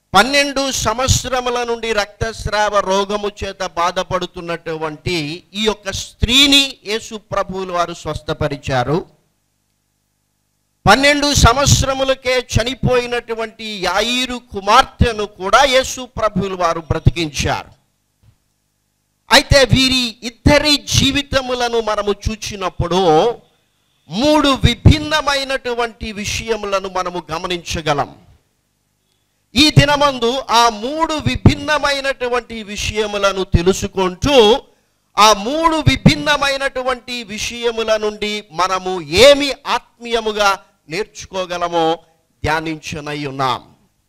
పన్నెండు సంవత్సరముల నుండి రక్తస్రావ రోగము చేత బాధపడుతున్నటువంటి ఈ యొక్క స్త్రీని యేసు ప్రభువులు వారు స్వస్థపరిచారు పన్నెండు సంవత్సరములకే చనిపోయినటువంటి యాయిరు కుమార్తెను కూడా యేసు ప్రభువులు వారు బ్రతికించారు అయితే వీరి ఇద్దరి జీవితములను మనము చూచినప్పుడు మూడు విభిన్నమైనటువంటి విషయములను మనము గమనించగలం ఈ దినమందు ఆ మూడు విభిన్నమైనటువంటి విషయములను తెలుసుకుంటూ ఆ మూడు విభిన్నమైనటువంటి విషయముల నుండి మనము ఏమి ఆత్మీయముగా నేర్చుకోగలమో ధ్యానించనై ఉన్నాం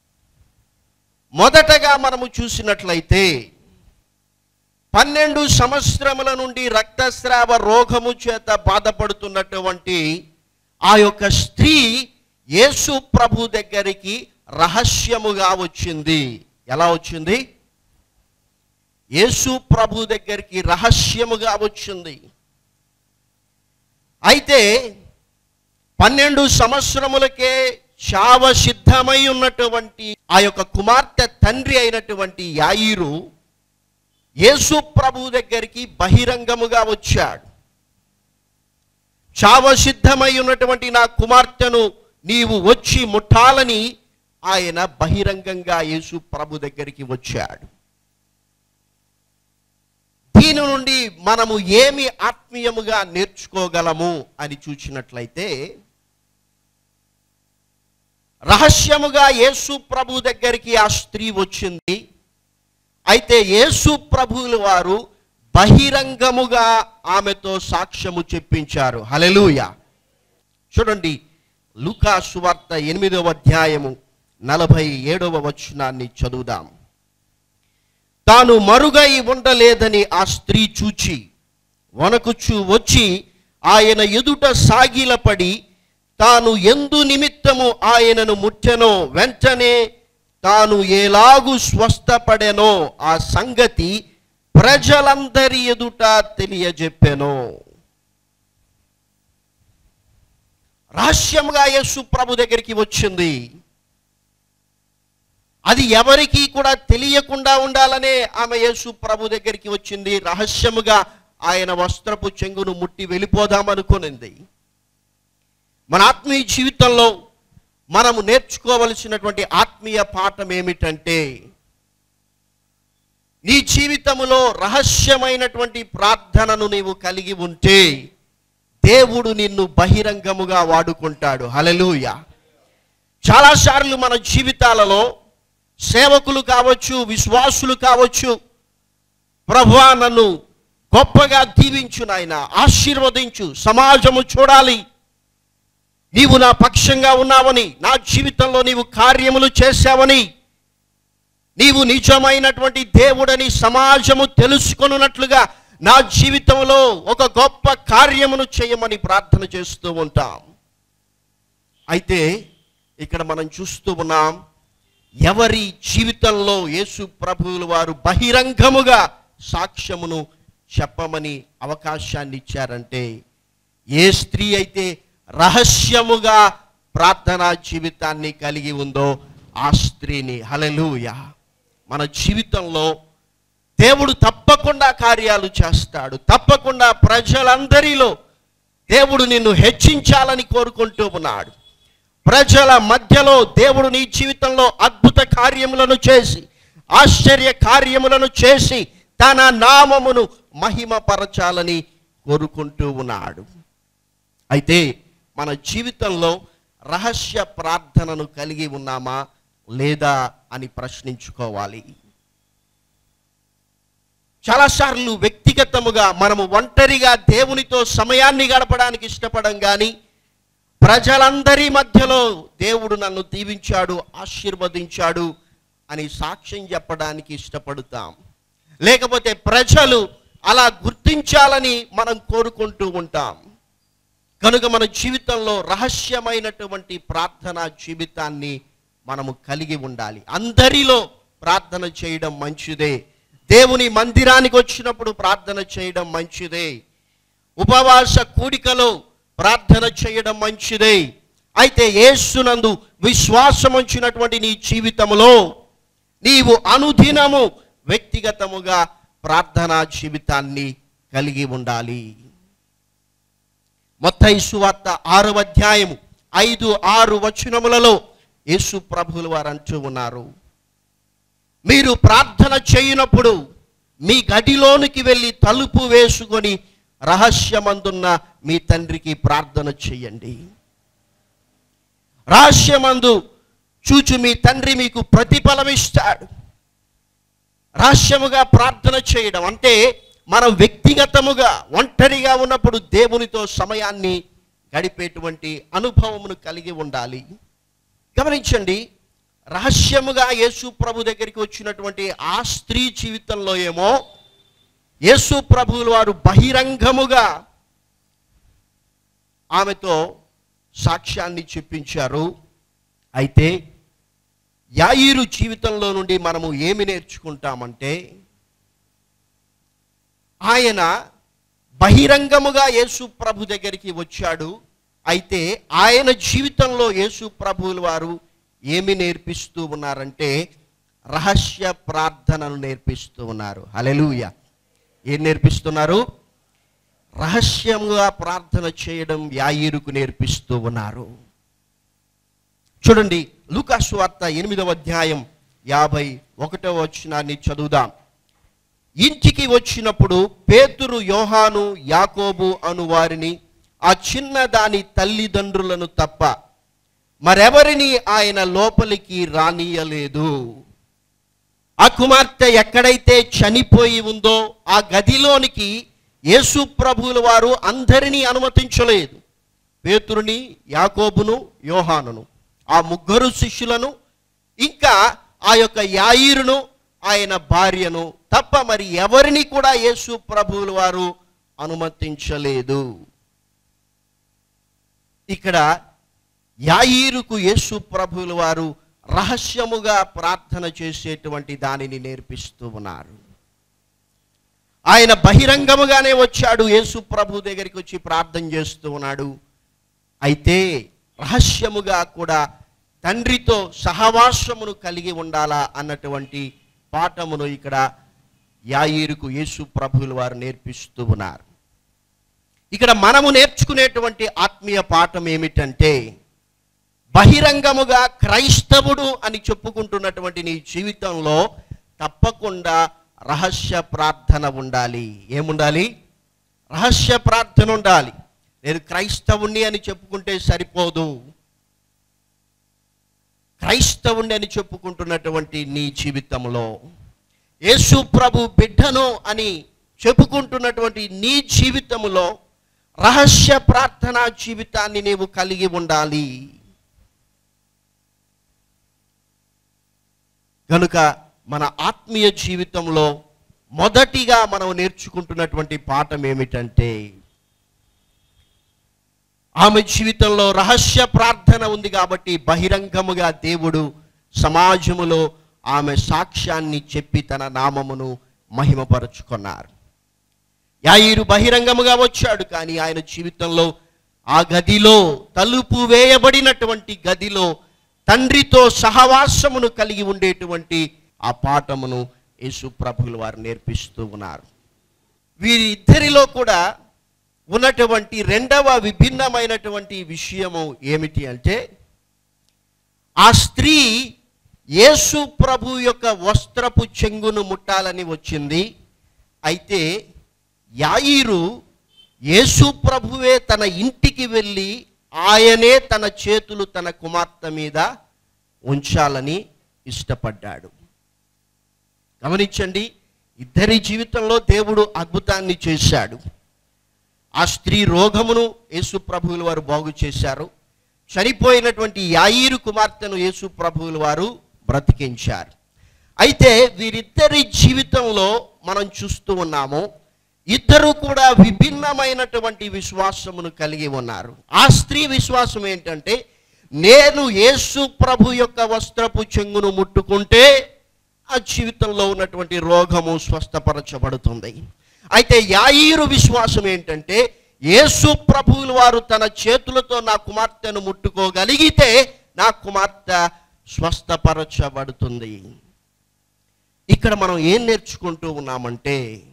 మొదటగా మనము చూసినట్లయితే పన్నెండు సంవత్సరముల నుండి రక్తస్రావ రోగము చేత బాధపడుతున్నటువంటి ఆ యొక్క స్త్రీ యేసు ప్రభు దగ్గరికి రహస్యముగా వచ్చింది ఎలా వచ్చింది యేసు ప్రభు దగ్గరికి రహస్యముగా వచ్చింది అయితే పన్నెండు సంవత్సరములకే చావ సిద్ధమై ఉన్నటువంటి ఆ యొక్క కుమార్తె తండ్రి అయినటువంటి యాయిరు యేసు ప్రభు దగ్గరికి బహిరంగముగా వచ్చాడు చావ సిద్ధమై ఉన్నటువంటి నా కుమార్తెను నీవు వచ్చి ముట్టాలని ఆయన బహిరంగంగా యేసు ప్రభు దగ్గరికి వచ్చాడు దీని నుండి మనము ఏమి ఆత్మీయముగా నేర్చుకోగలము అని చూసినట్లయితే రహస్యముగా యేసు ప్రభు దగ్గరికి ఆ స్త్రీ వచ్చింది అయితే యేసు ప్రభువుల వారు బహిరంగముగా ఆమెతో సాక్ష్యము చెప్పించారు హలెలూయ చూడండి లూకా సువార్త ఎనిమిదవ అధ్యాయము నలభై ఏడవ వచనాన్ని చదువుదాం తాను మరుగై ఉండలేదని ఆ స్త్రీ చూచి వనకుచు వచ్చి ఆయన ఎదుట సాగిలపడి తాను ఎందు నిమిత్తము ఆయనను ముట్టెనో వెంటనే తాను ఎలాగు స్వస్థపడెనో ఆ సంగతి ప్రజలందరి ఎదుట తెలియజెప్పెను రహస్యంగా యేసు ప్రభు దగ్గరికి వచ్చింది అది ఎవరికి కూడా తెలియకుండా ఉండాలనే ఆమె యేసు ప్రభు దగ్గరికి వచ్చింది రహస్యముగా ఆయన వస్త్రపు చెంగును ముట్టి వెళ్ళిపోదామనుకునింది మన ఆత్మీయ జీవితంలో మనము నేర్చుకోవలసినటువంటి ఆత్మీయ పాఠం ఏమిటంటే నీ జీవితములో రహస్యమైనటువంటి ప్రార్థనను నీవు కలిగి ఉంటే దేవుడు నిన్ను బహిరంగముగా వాడుకుంటాడు హలలుయ చాలాసార్లు మన జీవితాలలో సేవకులు కావచ్చు విశ్వాసులు కావచ్చు ప్రభువా నన్ను గొప్పగా దీవించు నాయన ఆశీర్వదించు సమాజము చూడాలి నీవు నా పక్షంగా ఉన్నావని నా జీవితంలో నీవు కార్యములు చేశావని నీవు నిజమైనటువంటి దేవుడని సమాజము తెలుసుకొనున్నట్లుగా నా జీవితంలో ఒక గొప్ప కార్యమును చేయమని ప్రార్థన చేస్తూ ఉంటాం అయితే ఇక్కడ మనం చూస్తూ ఉన్నాం ఎవరి జీవితంలో యేసు ప్రభువుల వారు బహిరంగముగా సాక్ష్యమును చెప్పమని అవకాశాన్ని ఇచ్చారంటే ఏ స్త్రీ అయితే రహస్యముగా ప్రార్థనా జీవితాన్ని కలిగి ఉందో ఆ స్త్రీని హలలుయ మన జీవితంలో దేవుడు తప్పకుండా కార్యాలు చేస్తాడు తప్పకుండా ప్రజలందరిలో దేవుడు నిన్ను హెచ్చించాలని కోరుకుంటూ ఉన్నాడు ప్రజల మధ్యలో దేవుడు నీ జీవితంలో అద్భుత కార్యములను చేసి ఆశ్చర్య కార్యములను చేసి తన నామమును మహిమపరచాలని కోరుకుంటూ ఉన్నాడు అయితే మన జీవితంలో రహస్య ప్రార్థనను కలిగి ఉన్నామా లేదా అని ప్రశ్నించుకోవాలి చాలాసార్లు వ్యక్తిగతముగా మనము ఒంటరిగా దేవునితో సమయాన్ని గడపడానికి ఇష్టపడం కానీ ప్రజలందరి మధ్యలో దేవుడు నన్ను దీవించాడు ఆశీర్వదించాడు అని సాక్ష్యం చెప్పడానికి ఇష్టపడతాం లేకపోతే ప్రజలు అలా గుర్తించాలని మనం కోరుకుంటూ ఉంటాం కనుక మన జీవితంలో రహస్యమైనటువంటి ప్రార్థనా జీవితాన్ని మనము కలిగి ఉండాలి అందరిలో ప్రార్థన చేయడం మంచిదే దేవుని మందిరానికి వచ్చినప్పుడు ప్రార్థన చేయడం మంచిదే ఉపవాస కూడికలో ప్రార్థన చేయడం మంచిదే అయితే యేసునందు విశ్వాసం ఉంచినటువంటి నీ జీవితంలో నీవు అనుదినము వ్యక్తిగతముగా ప్రార్థనా జీవితాన్ని కలిగి ఉండాలి మొత్తం సువార్త ఆరు అధ్యాయము ఐదు ఆరు వచనములలో యేసు ప్రభువుల వారు అంటూ ఉన్నారు మీరు ప్రార్థన చేయనప్పుడు మీ గదిలోనికి వెళ్ళి తలుపు వేసుకొని రహస్యమందున్న మీ తండ్రికి ప్రార్థన చేయండి రహస్యమందు చూచు మీ తండ్రి మీకు ప్రతిఫలం ఇస్తాడు రహస్యముగా ప్రార్థన చేయడం అంటే మనం వ్యక్తిగతముగా ఒంటరిగా ఉన్నప్పుడు దేవునితో సమయాన్ని గడిపేటువంటి అనుభవమును కలిగి ఉండాలి గమనించండి రహస్యముగా యేసు ప్రభు దగ్గరికి వచ్చినటువంటి ఆ స్త్రీ జీవితంలో ఏమో యేసు ప్రభువులు వారు బహిరంగముగా ఆమెతో సాక్ష్యాన్ని చెప్పించారు అయితే యాయిరు జీవితంలో నుండి మనము ఏమి నేర్చుకుంటామంటే ఆయన బహిరంగముగా యేసు ప్రభు దగ్గరికి వచ్చాడు అయితే ఆయన జీవితంలో యేసు ప్రభువుల వారు ఏమి నేర్పిస్తూ ఉన్నారంటే రహస్య ప్రార్థనను నేర్పిస్తూ ఉన్నారు హలెలూయ ఏం నేర్పిస్తున్నారు రహస్యంగా ప్రార్థన చేయడం యాయిరుకు నేర్పిస్తూ ఉన్నారు చూడండి లూకాసు వార్త ఎనిమిదవ అధ్యాయం యాభై ఒకటవ వచనాన్ని చదువుదాం ఇంటికి వచ్చినప్పుడు పేతురు యోహాను యాకోబు అను వారిని ఆ చిన్న దాని తల్లిదండ్రులను తప్ప మరెవరిని ఆయన లోపలికి రానియలేదు ఆ కుమార్తె ఎక్కడైతే చనిపోయి ఉందో ఆ గదిలోనికి యేసు ప్రభువుల వారు అందరినీ అనుమతించలేదు పేతురుని యాకోబును యోహానును ఆ ముగ్గురు శిష్యులను ఇంకా ఆ యొక్క యాయిరును ఆయన భార్యను తప్ప మరి ఎవరిని కూడా యేసు ప్రభువుల వారు అనుమతించలేదు ఇక్కడ యాయిరుకు యేసు ప్రభువుల వారు రహస్యముగా ప్రార్థన చేసేటువంటి దానిని నేర్పిస్తూ ఉన్నారు ఆయన బహిరంగముగానే వచ్చాడు యేసు ప్రభు దగ్గరికి వచ్చి ప్రార్థన చేస్తూ ఉన్నాడు అయితే రహస్యముగా కూడా తండ్రితో సహవాసమును కలిగి ఉండాలా అన్నటువంటి పాఠమును ఇక్కడ యాయిరుకు యేసు ప్రభువుల వారు నేర్పిస్తూ ఉన్నారు ఇక్కడ మనము నేర్చుకునేటువంటి ఆత్మీయ పాఠం ఏమిటంటే బహిరంగముగా క్రైస్తవుడు అని చెప్పుకుంటున్నటువంటి నీ జీవితంలో తప్పకుండా రహస్య ప్రార్థన ఉండాలి ఏముండాలి రహస్య ప్రార్థన ఉండాలి నేను క్రైస్తవుణ్ణి అని చెప్పుకుంటే సరిపోదు క్రైస్తవుణ్ణి అని చెప్పుకుంటున్నటువంటి నీ జీవితంలో యేసు ప్రభు బిడ్డను అని చెప్పుకుంటున్నటువంటి నీ జీవితంలో రహస్య ప్రార్థనా జీవితాన్ని నీవు కలిగి ఉండాలి కనుక మన ఆత్మీయ జీవితంలో మొదటిగా మనం నేర్చుకుంటున్నటువంటి పాఠం ఏమిటంటే ఆమె జీవితంలో రహస్య ప్రార్థన ఉంది కాబట్టి బహిరంగముగా దేవుడు సమాజములో ఆమె సాక్ష్యాన్ని చెప్పి తన నామమును మహిమపరుచుకున్నారు యాయిరు బహిరంగముగా వచ్చాడు కానీ ఆయన జీవితంలో ఆ గదిలో తలుపు వేయబడినటువంటి గదిలో తండ్రితో సహవాసమును కలిగి ఉండేటువంటి ఆ పాఠమును యేసు ప్రభువులు వారు నేర్పిస్తూ ఉన్నారు వీరిద్దరిలో కూడా ఉన్నటువంటి రెండవ విభిన్నమైనటువంటి విషయము ఏమిటి అంటే ఆ స్త్రీ యేసు ప్రభు యొక్క వస్త్రపు చెంగును ముట్టాలని వచ్చింది అయితే యాయిరు యేసు ప్రభువే తన ఇంటికి వెళ్ళి ఆయనే తన చేతులు తన కుమార్తె మీద ఉంచాలని ఇష్టపడ్డాడు గమనించండి ఇద్దరి జీవితంలో దేవుడు అద్భుతాన్ని చేశాడు ఆ స్త్రీ రోగమును యేసు ప్రభువుల వారు బాగు చేశారు చనిపోయినటువంటి యాయిరు కుమార్తెను యేసు ప్రభువుల వారు బ్రతికించారు అయితే వీరిద్దరి జీవితంలో మనం చూస్తూ ఉన్నాము ఇద్దరు కూడా విభిన్నమైనటువంటి విశ్వాసమును కలిగి ఉన్నారు ఆ స్త్రీ విశ్వాసం ఏంటంటే నేను యేసు ప్రభు యొక్క వస్త్రపు చెంగును ముట్టుకుంటే ఆ జీవితంలో ఉన్నటువంటి రోగము స్వస్థపరచబడుతుంది అయితే యాయిరు విశ్వాసం ఏంటంటే యేసు ప్రభువుల వారు తన చేతులతో నా కుమార్తెను ముట్టుకోగలిగితే నా కుమార్తె స్వస్థపరచబడుతుంది ఇక్కడ మనం ఏం నేర్చుకుంటూ ఉన్నామంటే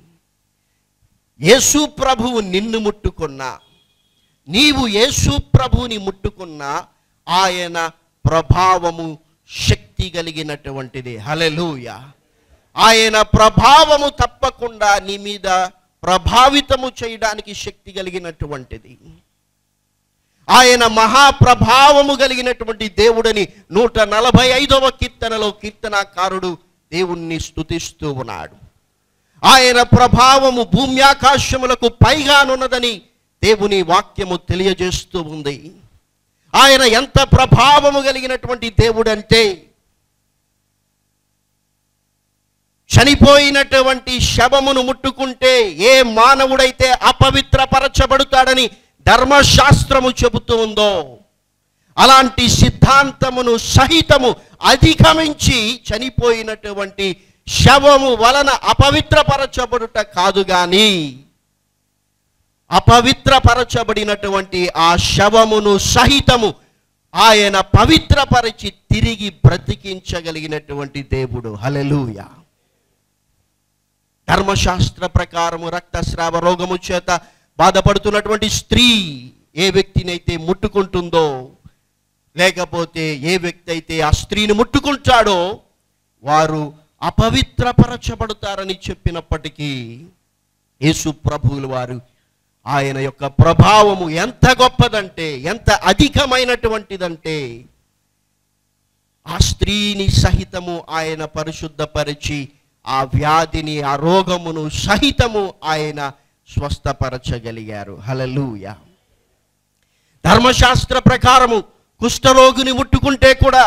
యేసు ప్రభువు నిన్ను ముట్టుకున్నా నీవు యేసు ప్రభువుని ముట్టుకున్నా ఆయన ప్రభావము శక్తి కలిగినటువంటిది హలెలూయ ఆయన ప్రభావము తప్పకుండా నీ మీద ప్రభావితము చేయడానికి శక్తి కలిగినటువంటిది ఆయన మహాప్రభావము కలిగినటువంటి దేవుడని నూట నలభై ఐదవ కీర్తనలో కీర్తనాకారుడు దేవుణ్ణి స్తుతిస్తూ ఉన్నాడు ఆయన ప్రభావము భూమ్యాకాశములకు పైగానున్నదని దేవుని వాక్యము తెలియజేస్తూ ఉంది ఆయన ఎంత ప్రభావము కలిగినటువంటి దేవుడంటే చనిపోయినటువంటి శవమును ముట్టుకుంటే ఏ మానవుడైతే అపవిత్రపరచబడుతాడని ధర్మశాస్త్రము చెబుతూ ఉందో అలాంటి సిద్ధాంతమును సహితము అధిగమించి చనిపోయినటువంటి శవము వలన అపవిత్రపరచబడుట కాదు గాని అపవిత్రపరచబడినటువంటి ఆ శవమును సహితము ఆయన పవిత్రపరిచి తిరిగి బ్రతికించగలిగినటువంటి దేవుడు హలెలూయ ధర్మశాస్త్ర ప్రకారము రక్తస్రావ రోగము చేత బాధపడుతున్నటువంటి స్త్రీ ఏ వ్యక్తినైతే ముట్టుకుంటుందో లేకపోతే ఏ వ్యక్తి అయితే ఆ స్త్రీని ముట్టుకుంటాడో వారు అపవిత్రపరచబడతారని చెప్పినప్పటికీ యేసు ప్రభువులు వారు ఆయన యొక్క ప్రభావము ఎంత గొప్పదంటే ఎంత అధికమైనటువంటిదంటే ఆ స్త్రీని సహితము ఆయన పరిశుద్ధపరిచి ఆ వ్యాధిని ఆ రోగమును సహితము ఆయన స్వస్థపరచగలిగారు హలలుయ ధర్మశాస్త్ర ప్రకారము కుష్ఠరోగిని ముట్టుకుంటే కూడా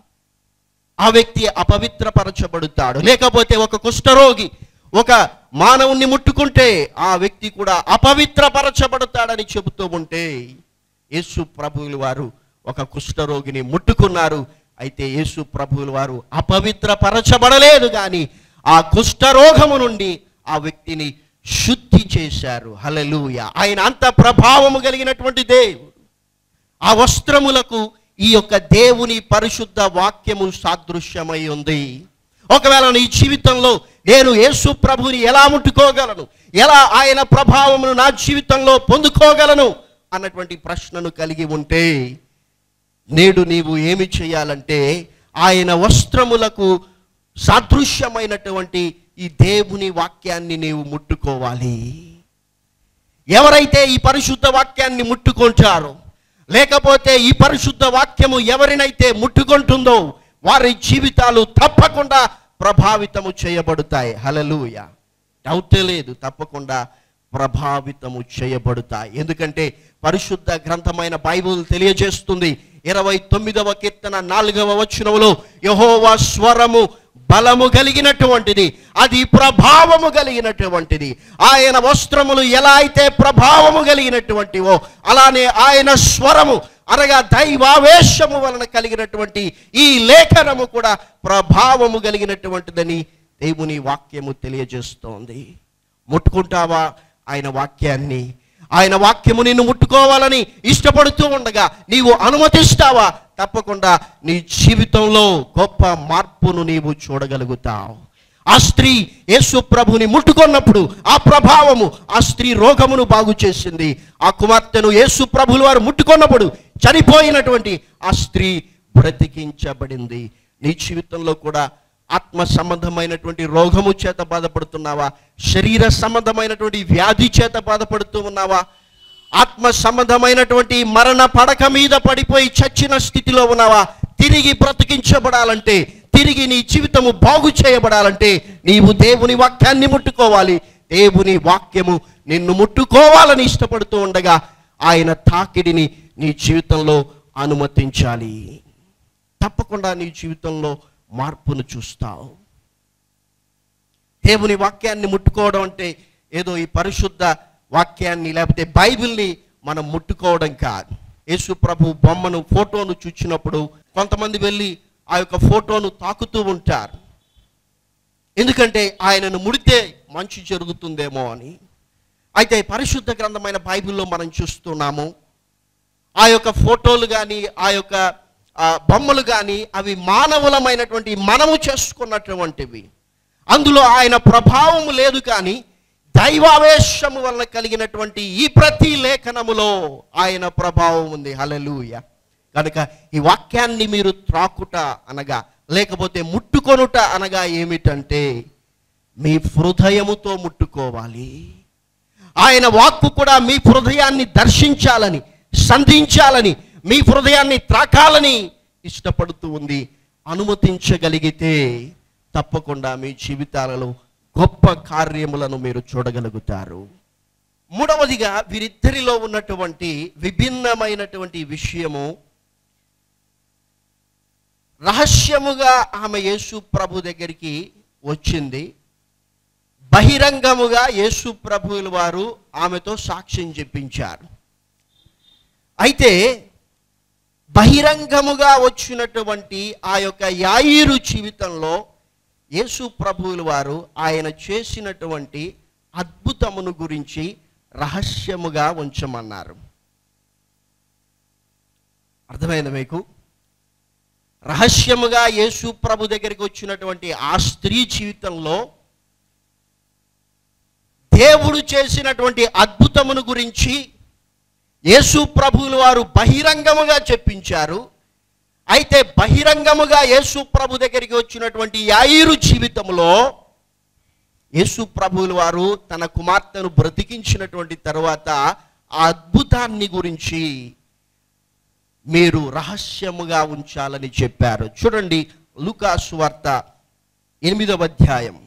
ఆ వ్యక్తి అపవిత్రపరచబడుతాడు లేకపోతే ఒక కుష్ఠరోగి ఒక మానవుణ్ణి ముట్టుకుంటే ఆ వ్యక్తి కూడా అపవిత్రపరచబడతాడని చెబుతూ ఉంటే యేసు ప్రభువులు వారు ఒక కుష్ఠరోగిని ముట్టుకున్నారు అయితే యేసు ప్రభువులు వారు అపవిత్రపరచబడలేదు కానీ ఆ కుష్ఠరోగము నుండి ఆ వ్యక్తిని శుద్ధి చేశారు హలలుయ ఆయన అంత ప్రభావము కలిగినటువంటి దేవుడు ఆ వస్త్రములకు ఈ యొక్క దేవుని పరిశుద్ధ వాక్యము సాదృశ్యమై ఉంది ఒకవేళ నీ జీవితంలో నేను యేసు ప్రభుని ఎలా ముట్టుకోగలను ఎలా ఆయన ప్రభావమును నా జీవితంలో పొందుకోగలను అన్నటువంటి ప్రశ్నను కలిగి ఉంటే నేడు నీవు ఏమి చేయాలంటే ఆయన వస్త్రములకు సాదృశ్యమైనటువంటి ఈ దేవుని వాక్యాన్ని నీవు ముట్టుకోవాలి ఎవరైతే ఈ పరిశుద్ధ వాక్యాన్ని ముట్టుకుంటారో లేకపోతే ఈ పరిశుద్ధ వాక్యము ఎవరినైతే ముట్టుకుంటుందో వారి జీవితాలు తప్పకుండా ప్రభావితము చేయబడతాయి హలలుయ డౌటే లేదు తప్పకుండా ప్రభావితము చేయబడతాయి ఎందుకంటే పరిశుద్ధ గ్రంథమైన బైబుల్ తెలియజేస్తుంది ఇరవై తొమ్మిదవ కీర్తన నాలుగవ వచనములో యహోవా స్వరము బలము కలిగినటువంటిది అది ప్రభావము కలిగినటువంటిది ఆయన వస్త్రములు ఎలా అయితే ప్రభావము కలిగినటువంటివో అలానే ఆయన స్వరము అనగా దైవావేశము వలన కలిగినటువంటి ఈ లేఖనము కూడా ప్రభావము కలిగినటువంటిదని దేవుని వాక్యము తెలియజేస్తోంది ముట్టుకుంటావా ఆయన వాక్యాన్ని ఆయన వాక్యము నిన్ను ముట్టుకోవాలని ఇష్టపడుతూ ఉండగా నీవు అనుమతిస్తావా తప్పకుండా నీ జీవితంలో గొప్ప మార్పును నీవు చూడగలుగుతావు ఆ స్త్రీ యేసు ప్రభుని ముట్టుకున్నప్పుడు ఆ ప్రభావము ఆ స్త్రీ రోగమును బాగు చేసింది ఆ కుమార్తెను యేసు ప్రభులు వారు ముట్టుకున్నప్పుడు చనిపోయినటువంటి ఆ స్త్రీ బ్రతికించబడింది నీ జీవితంలో కూడా ఆత్మ సంబంధమైనటువంటి రోగము చేత బాధపడుతున్నావా శరీర సంబంధమైనటువంటి వ్యాధి చేత బాధపడుతూ ఉన్నావా ఆత్మ సంబంధమైనటువంటి మరణ పడక మీద పడిపోయి చచ్చిన స్థితిలో ఉన్నావా తిరిగి బ్రతికించబడాలంటే తిరిగి నీ జీవితము బాగు చేయబడాలంటే నీవు దేవుని వాక్యాన్ని ముట్టుకోవాలి దేవుని వాక్యము నిన్ను ముట్టుకోవాలని ఇష్టపడుతూ ఉండగా ఆయన తాకిడిని నీ జీవితంలో అనుమతించాలి తప్పకుండా నీ జీవితంలో మార్పును చూస్తావు దేవుని వాక్యాన్ని ముట్టుకోవడం అంటే ఏదో ఈ పరిశుద్ధ వాక్యాన్ని లేకపోతే బైబిల్ని మనం ముట్టుకోవడం కాదు యేసు ప్రభు బొమ్మను ఫోటోను చూచినప్పుడు కొంతమంది వెళ్ళి ఆ యొక్క ఫోటోను తాకుతూ ఉంటారు ఎందుకంటే ఆయనను ముడితే మంచి జరుగుతుందేమో అని అయితే పరిశుద్ధ గ్రంథమైన బైబిల్లో మనం చూస్తున్నాము ఆ యొక్క ఫోటోలు కానీ ఆ యొక్క ఆ, బొమ్మలు కానీ అవి మానవులమైనటువంటి మనము చేసుకున్నటువంటివి అందులో ఆయన ప్రభావం లేదు కానీ దైవావేశము వలన కలిగినటువంటి ఈ ప్రతి లేఖనములో ఆయన ప్రభావం ఉంది హలలుయ కనుక ఈ వాక్యాన్ని మీరు త్రాకుట అనగా లేకపోతే ముట్టుకొనుట అనగా ఏమిటంటే మీ హృదయముతో ముట్టుకోవాలి ఆయన వాక్కు కూడా మీ హృదయాన్ని దర్శించాలని సంధించాలని మీ హృదయాన్ని త్రాకాలని ఇష్టపడుతూ ఉంది అనుమతించగలిగితే తప్పకుండా మీ జీవితాలలో గొప్ప కార్యములను మీరు చూడగలుగుతారు మూడవదిగా వీరిద్దరిలో ఉన్నటువంటి విభిన్నమైనటువంటి విషయము రహస్యముగా ఆమె యేసు ప్రభు దగ్గరికి వచ్చింది బహిరంగముగా యేసు ప్రభువుల వారు ఆమెతో సాక్ష్యం చెప్పించారు అయితే బహిరంగముగా వచ్చినటువంటి ఆ యొక్క యాయిరు జీవితంలో యేసు ప్రభువుల వారు ఆయన చేసినటువంటి అద్భుతమును గురించి రహస్యముగా ఉంచమన్నారు అర్థమైంది మీకు రహస్యముగా యేసు ప్రభు దగ్గరికి వచ్చినటువంటి ఆ స్త్రీ జీవితంలో దేవుడు చేసినటువంటి అద్భుతమును గురించి యేసు ప్రభువులు వారు బహిరంగముగా చెప్పించారు అయితే బహిరంగముగా యేసు ప్రభు దగ్గరికి వచ్చినటువంటి యాయిరు జీవితంలో యేసు ప్రభువులు వారు తన కుమార్తెను బ్రతికించినటువంటి తరువాత ఆ అద్భుతాన్ని గురించి మీరు రహస్యముగా ఉంచాలని చెప్పారు చూడండి లూకాసు వార్త ఎనిమిదవ అధ్యాయం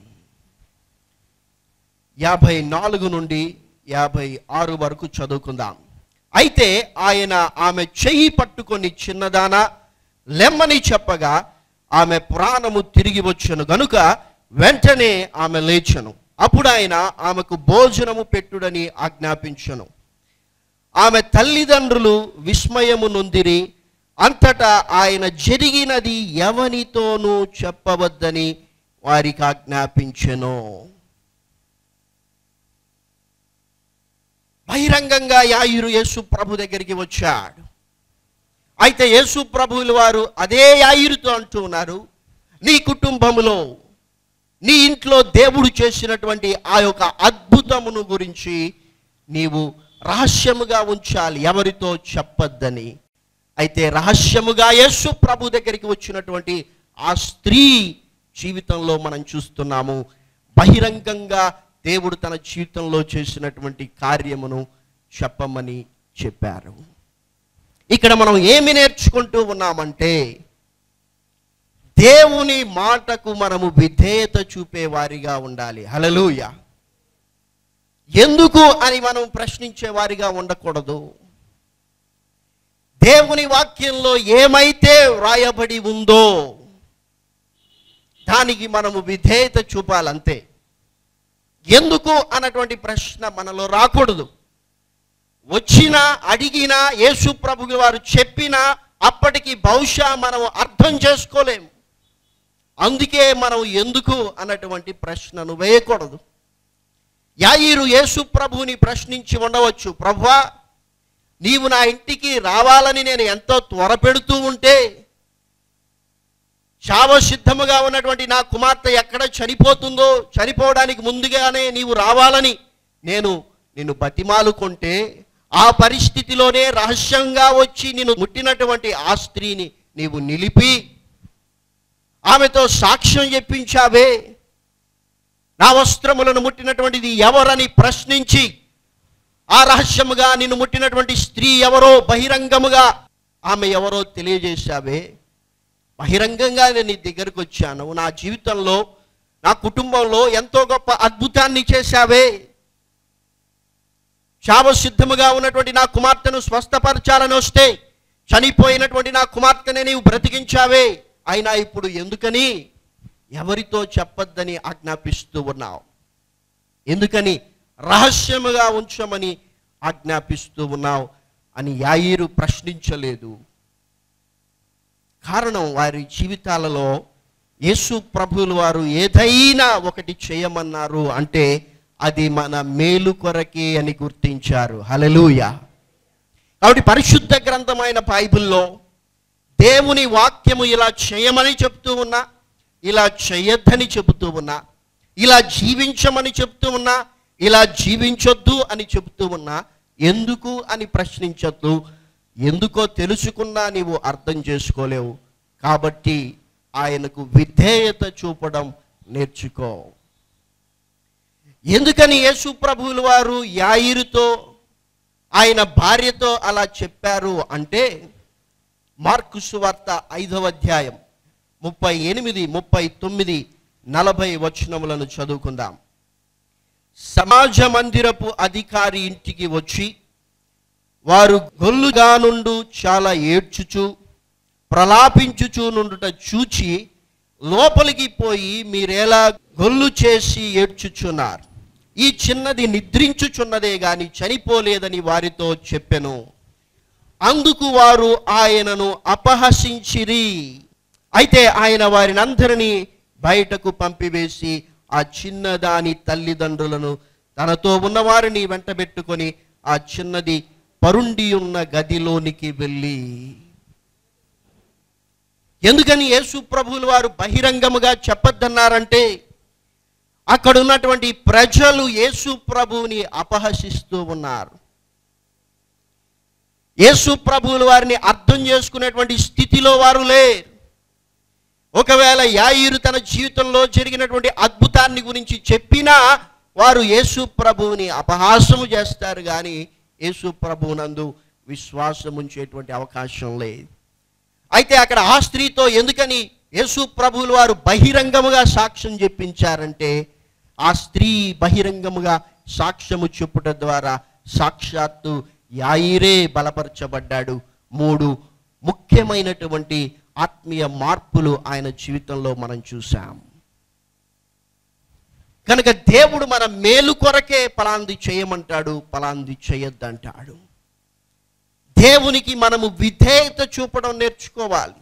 యాభై నాలుగు నుండి యాభై ఆరు వరకు చదువుకుందాం అయితే ఆయన ఆమె చెయ్యి పట్టుకొని చిన్నదాన లెమ్మని చెప్పగా ఆమె ప్రాణము తిరిగి వచ్చెను గనుక వెంటనే ఆమె లేచెను అప్పుడు ఆయన ఆమెకు భోజనము పెట్టుడని ఆజ్ఞాపించెను ఆమె తల్లిదండ్రులు విస్మయము నొందిరి అంతటా ఆయన జరిగినది ఎవనితోనూ చెప్పవద్దని వారికి ఆజ్ఞాపించెను బహిరంగంగా యాయురు యేసు ప్రభు దగ్గరికి వచ్చాడు అయితే యేసు ప్రభువుల వారు అదే యాయురుతో అంటూ ఉన్నారు నీ కుటుంబములో నీ ఇంట్లో దేవుడు చేసినటువంటి ఆ యొక్క అద్భుతమును గురించి నీవు రహస్యముగా ఉంచాలి ఎవరితో చెప్పొద్దని అయితే రహస్యముగా యేసు ప్రభు దగ్గరికి వచ్చినటువంటి ఆ స్త్రీ జీవితంలో మనం చూస్తున్నాము బహిరంగంగా దేవుడు తన జీవితంలో చేసినటువంటి కార్యమును చెప్పమని చెప్పారు ఇక్కడ మనం ఏమి నేర్చుకుంటూ ఉన్నామంటే దేవుని మాటకు మనము విధేయత చూపే వారిగా ఉండాలి హలలుయ ఎందుకు అని మనం ప్రశ్నించే వారిగా ఉండకూడదు దేవుని వాక్యంలో ఏమైతే వ్రాయబడి ఉందో దానికి మనము విధేయత చూపాలంతే ఎందుకు అన్నటువంటి ప్రశ్న మనలో రాకూడదు వచ్చినా అడిగినా యేసు ప్రభు వారు చెప్పినా అప్పటికి బహుశా మనం అర్థం చేసుకోలేము అందుకే మనం ఎందుకు అన్నటువంటి ప్రశ్నను వేయకూడదు యాయిరు యేసు ప్రభుని ప్రశ్నించి ఉండవచ్చు ప్రభువా నీవు నా ఇంటికి రావాలని నేను ఎంతో త్వరపెడుతూ ఉంటే శావసిద్ధముగా ఉన్నటువంటి నా కుమార్తె ఎక్కడ చనిపోతుందో చనిపోవడానికి ముందుగానే నీవు రావాలని నేను నిన్ను బతిమాలుకుంటే ఆ పరిస్థితిలోనే రహస్యంగా వచ్చి నిన్ను ముట్టినటువంటి ఆ స్త్రీని నీవు నిలిపి ఆమెతో సాక్ష్యం చెప్పించావే నా వస్త్రములను ముట్టినటువంటిది ఎవరని ప్రశ్నించి ఆ రహస్యముగా నిన్ను ముట్టినటువంటి స్త్రీ ఎవరో బహిరంగముగా ఆమె ఎవరో తెలియజేశావే బహిరంగంగా నేను నీ దగ్గరకు వచ్చాను నా జీవితంలో నా కుటుంబంలో ఎంతో గొప్ప అద్భుతాన్ని చేశావే శావసిద్ధముగా ఉన్నటువంటి నా కుమార్తెను స్వస్థపరచాలని వస్తే చనిపోయినటువంటి నా కుమార్తెని నీవు బ్రతికించావే అయినా ఇప్పుడు ఎందుకని ఎవరితో చెప్పొద్దని ఆజ్ఞాపిస్తూ ఉన్నావు ఎందుకని రహస్యముగా ఉంచమని ఆజ్ఞాపిస్తూ ఉన్నావు అని యాయిరు ప్రశ్నించలేదు కారణం వారి జీవితాలలో యేసు ప్రభువులు వారు ఏదైనా ఒకటి చేయమన్నారు అంటే అది మన మేలు కొరకే అని గుర్తించారు హలలుయ కాబట్టి పరిశుద్ధ గ్రంథమైన బైబిల్లో దేవుని వాక్యము ఇలా చేయమని చెప్తూ ఉన్నా ఇలా చేయొద్దని చెబుతూ ఉన్నా ఇలా జీవించమని చెప్తూ ఉన్నా ఇలా జీవించొద్దు అని చెప్తూ ఉన్నా ఎందుకు అని ప్రశ్నించొద్దు ఎందుకో తెలుసుకున్నా నీవు అర్థం చేసుకోలేవు కాబట్టి ఆయనకు విధేయత చూపడం నేర్చుకో ఎందుకని యేసు ప్రభువుల వారు యాయిరుతో ఆయన భార్యతో అలా చెప్పారు అంటే మార్కు సువార్త ఐదవ అధ్యాయం ముప్పై ఎనిమిది ముప్పై తొమ్మిది నలభై వచనములను చదువుకుందాం సమాజ మందిరపు అధికారి ఇంటికి వచ్చి వారు గొల్లుగా నుండు చాలా ఏడ్చుచు ప్రలాపించుచు నుండుట చూచి లోపలికి పోయి మీరెలా గొల్లు చేసి ఏడ్చుచున్నారు ఈ చిన్నది నిద్రించుచున్నదే గాని చనిపోలేదని వారితో చెప్పెను అందుకు వారు ఆయనను అపహసించిరి అయితే ఆయన వారిని అందరినీ బయటకు పంపివేసి ఆ చిన్నదాని తల్లిదండ్రులను తనతో ఉన్నవారిని వెంటబెట్టుకొని ఆ చిన్నది పరుండి ఉన్న గదిలోనికి వెళ్ళి ఎందుకని యేసు ప్రభువుల వారు బహిరంగముగా చెప్పొద్దన్నారంటే అక్కడ ఉన్నటువంటి ప్రజలు యేసు ప్రభువుని అపహసిస్తూ ఉన్నారు యేసు ప్రభువుల వారిని అర్థం చేసుకునేటువంటి స్థితిలో వారు లేరు ఒకవేళ యాయిరు తన జీవితంలో జరిగినటువంటి అద్భుతాన్ని గురించి చెప్పినా వారు యేసు ప్రభువుని అపహాసము చేస్తారు కానీ యేసు ప్రభువునందు విశ్వాసం ఉంచేటువంటి అవకాశం లేదు అయితే అక్కడ ఆ స్త్రీతో ఎందుకని యేసు ప్రభువులు వారు బహిరంగముగా సాక్ష్యం చెప్పించారంటే ఆ స్త్రీ బహిరంగముగా సాక్ష్యము చెప్పుట ద్వారా సాక్షాత్తు యాయిరే బలపరచబడ్డాడు మూడు ముఖ్యమైనటువంటి ఆత్మీయ మార్పులు ఆయన జీవితంలో మనం చూసాం కనుక దేవుడు మన మేలు కొరకే పలాంది చేయమంటాడు పలాంది చేయొద్దంటాడు దేవునికి మనము విధేయత చూపడం నేర్చుకోవాలి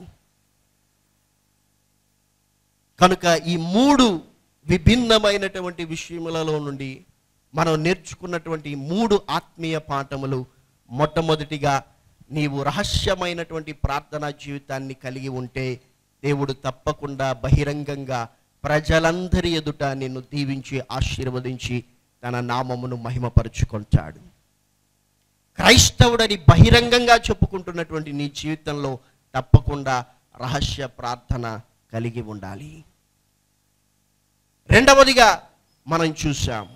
కనుక ఈ మూడు విభిన్నమైనటువంటి విషయములలో నుండి మనం నేర్చుకున్నటువంటి ఈ మూడు ఆత్మీయ పాఠములు మొట్టమొదటిగా నీవు రహస్యమైనటువంటి ప్రార్థనా జీవితాన్ని కలిగి ఉంటే దేవుడు తప్పకుండా బహిరంగంగా ప్రజలందరి ఎదుట నిన్ను దీవించి ఆశీర్వదించి తన నామమును మహిమపరుచుకుంటాడు క్రైస్తవుడని బహిరంగంగా చెప్పుకుంటున్నటువంటి నీ జీవితంలో తప్పకుండా రహస్య ప్రార్థన కలిగి ఉండాలి రెండవదిగా మనం చూసాం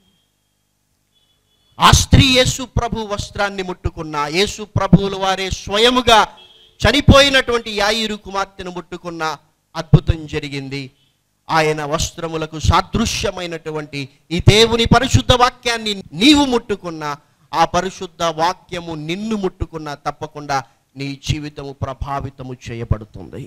ఆ స్త్రీ యేసు ప్రభు వస్త్రాన్ని ముట్టుకున్న యేసు ప్రభువుల వారే స్వయముగా చనిపోయినటువంటి యాయిరు కుమార్తెను ముట్టుకున్న అద్భుతం జరిగింది ఆయన వస్త్రములకు సాదృశ్యమైనటువంటి ఈ దేవుని పరిశుద్ధ వాక్యాన్ని నీవు ముట్టుకున్న ఆ పరిశుద్ధ వాక్యము నిన్ను ముట్టుకున్న తప్పకుండా నీ జీవితము ప్రభావితము చేయబడుతుంది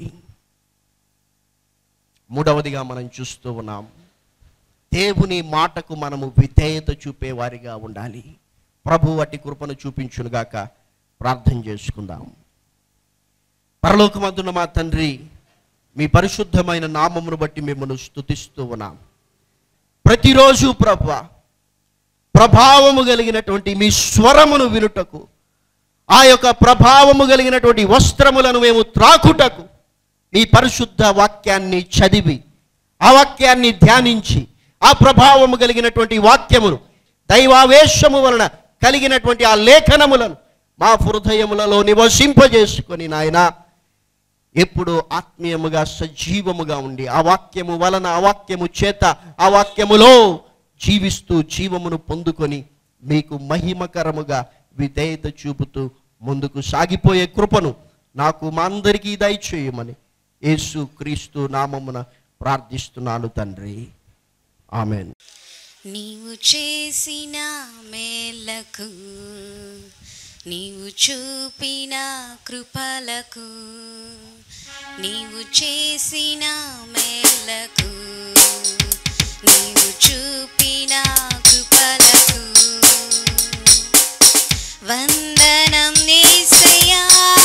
మూడవదిగా మనం చూస్తూ ఉన్నాం దేవుని మాటకు మనము విధేయత చూపేవారిగా ఉండాలి ప్రభు అట్టి కృపను చూపించునుగాక ప్రార్థన చేసుకుందాం పరలోకమందున మా తండ్రి మీ పరిశుద్ధమైన నామమును బట్టి మిమ్మల్ని స్తుతిస్తూ ఉన్నాం ప్రతిరోజు ప్రభు ప్రభావము కలిగినటువంటి మీ స్వరమును వినుటకు ఆ యొక్క ప్రభావము కలిగినటువంటి వస్త్రములను మేము త్రాకుటకు మీ పరిశుద్ధ వాక్యాన్ని చదివి ఆ వాక్యాన్ని ధ్యానించి ఆ ప్రభావము కలిగినటువంటి వాక్యమును దైవావేశము వలన కలిగినటువంటి ఆ లేఖనములను మా హృదయములలో నివసింపజేసుకొని నాయనా ఎప్పుడు ఆత్మీయముగా సజీవముగా ఉండి ఆ వాక్యము వలన ఆ వాక్యము చేత ఆ వాక్యములో జీవిస్తూ జీవమును పొందుకొని మీకు మహిమకరముగా విధేయత చూపుతూ ముందుకు సాగిపోయే కృపను నాకు మా అందరికీ దయచేయమని యేసు క్రీస్తు నామమున ప్రార్థిస్తున్నాను తండ్రి ఆమెన్ నీవు చేసిన మేలకు నీవు చూపిన కృపలకు నీవు చేసిన మేలకు నీవు చూపిన కృపలకు వందనం నేసయా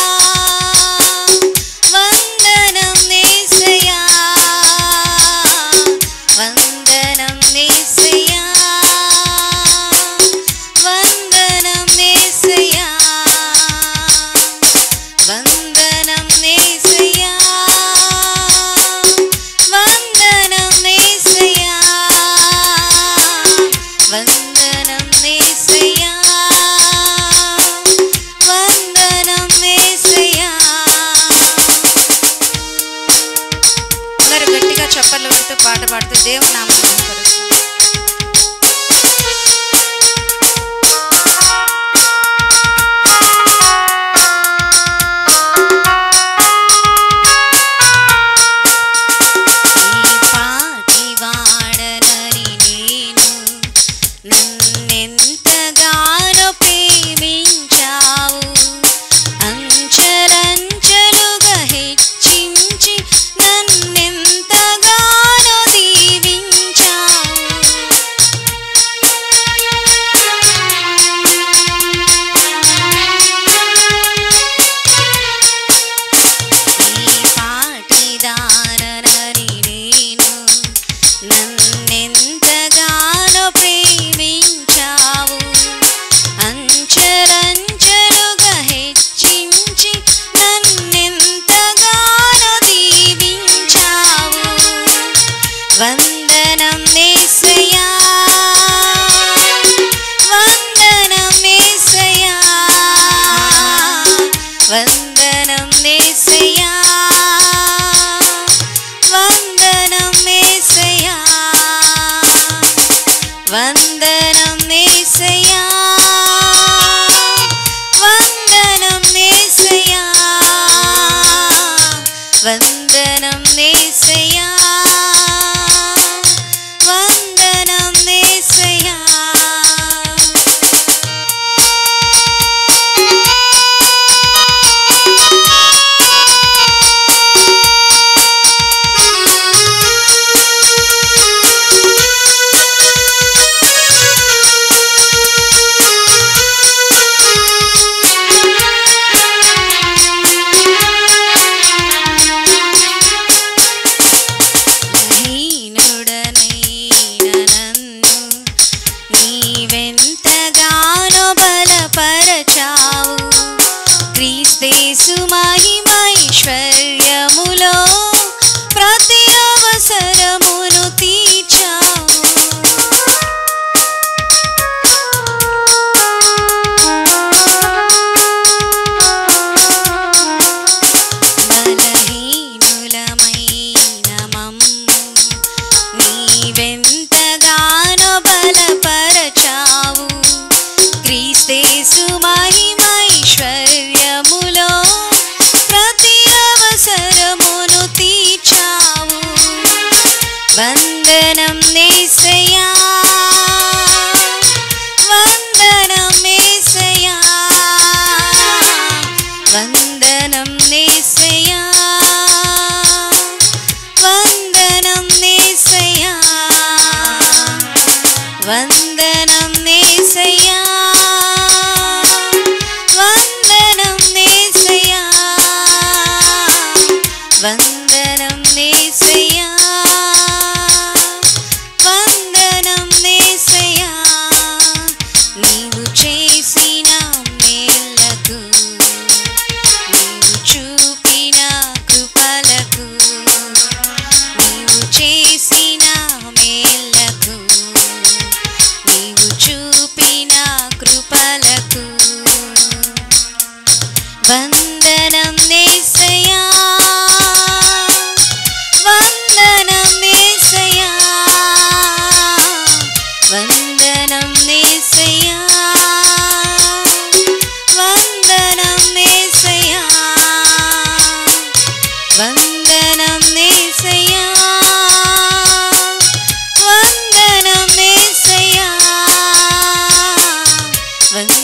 వందనం నేసయా వందనం నేసయా వందనం నేసయా వందనం నేసయా వందనం నేసయా పాట పాడుతూ దేవుని నామం కరుస్తాం పాటి వాడనని నేను నన్నెంతగానో ప్రేమించావు అంచలంచలుగా హెచ్చించి నన్నెంతగానో దీవించావు ఈ పాటిదారనని నేను నన్నెంతగానో ప్రేమించావు అంచలంచలుగా హెచ్చించి నన్నెంతగానో దీవించావు వందనం నేసయా వందనం నేసయా వందనం నేసయా వందనం నేసయా వందనం నేసయా వందనం నేసయా వందనం నేసయా వందనం నేసయా హీనుడనైన నన్ను నీవెంతగానో బలపరచావు క్రీస్తేసు మహిమైశ్వర్యములో ప్రతి అవసరమును తీర్చావు బలహీనులమైన మమ్ము నీవెంతగానో బలపరచావు క్రీస్తేసు మహిమైశ్వర్యములో ప్రతి అవసరమును తీర్చావు వందనం నేసయా వందనం నేసయా వందనం నేసయా వందనం నేసయా వందనం నేసయా వందనం నేసయా వందనం నేసయా వందనం నేసయా నీవు చేసిన మేలకు నీవు చూపిన కృపలకు నీవు చేసిన మేలకు నీవు చూపిన కృపలకు వందనం నేసయా వందనం నేసయా వందనం నేసయా వందనం నేసయా వందనం నేసయా వందనం నేసయా వందనం